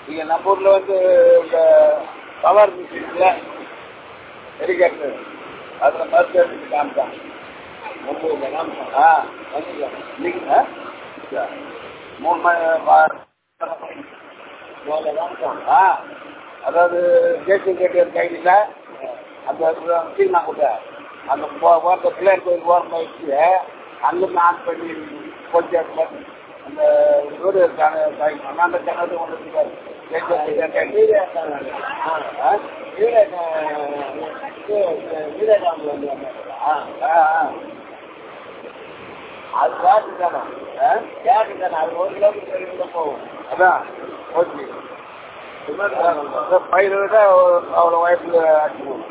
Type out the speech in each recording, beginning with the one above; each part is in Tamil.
இங்க நம்ம ஊர்ல வந்து இந்த பவர் மிஷின்ல ஹெலிகாப்டர் அதுல மருந்து எடுத்து காமிச்சான் மும்பையில் காமிச்சான் ஆ வந்துக்கலாம் இன்னைக்கு ஆ? சரி. மூணு மணி பா- வேலை காமிச்சான் ஆ அதாவது கேட்டு கேட்டு கையில் அந்த சீனா கூட அந்த போ- போகிற பிள்ளையார் கோயில் ஓரம் போயிடுச்சு அங்கிருந்து ஆன் பண்ணி கொஞ்சம் அந்த வீடு இருக்கான அந்த கிணறு ஒன்று இருக்காரு அது கேட்டு தானே கேட்டு தானே அது ஒரு கிலோமீட்டர் போகும் அதான் ஓகே பயிர் விட அவ்வளோ வயசுல அடிச்சு போகும்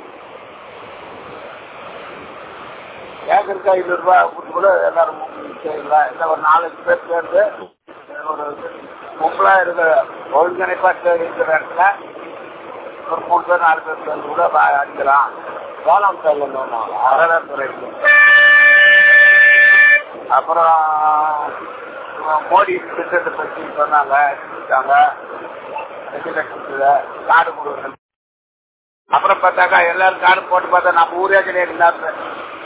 ஏக்கருக்கு ஐநூறு ரூபாய் கொடுத்து கூட எல்லாரும் செய்யலாம் இல்லை ஒரு நாலஞ்சு பேர் சேர்ந்து ஒரு கும்பலாக இருக்கிற ஒருங்கிணைப்பாக இருக்கிற இடத்துல ஒரு மூணு பேர் நாலு பேர் சேர்ந்து கூட வா- அடிக்கலாம் வேளாண் செயல் அறநர் துறை இருக்கு. அப்புறம் மோடி திட்டத்தை பற்றி சொன்னாங்க இருக்காங்க ரெண்டு லட்சத்துல காடு கொடுக்குறது அப்புறம் பார்த்தாக்கா எல்லாரும் காடு போட்டு பார்த்தா நம்ம ஊரே கிடையாது இல்லாத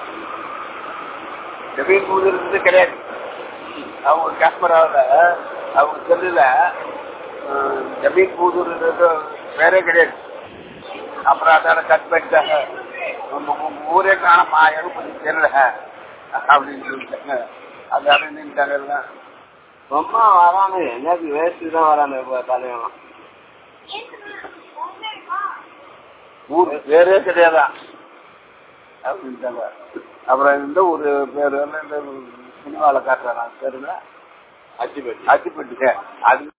ஜமீன் பூஜை இருந்து கிடையாது அவங்க கேமராவில் அவங்க செல்லுல அஹ், ஜமீன் பூதூர்ன்றது வேறே கிடையாது அப்புறம் அதோட கட் பண்ணிட்டாங்க நம்ம உங்க ஊரே காணமா எனக்கு கொஞ்சம் தெரியல அப்படின்னு சொல்லிட்டாங்க அதால நின்றுட்டாங்க எல்லாம் ரொம்ப வரானு என்னது வேஸ்ட்டு தான் வரானு இப்போ தலைவன் ஊர் வேறே கிடையாதான் அப்படின்ட்டாங்க அப்புறம் இந்த ஒரு பேர் வந்து இந்த சினிமாவில் காட்டுறாங்க பேருங்க அச்சிப்பட்டி அச்சிப்பட்டுங்க அது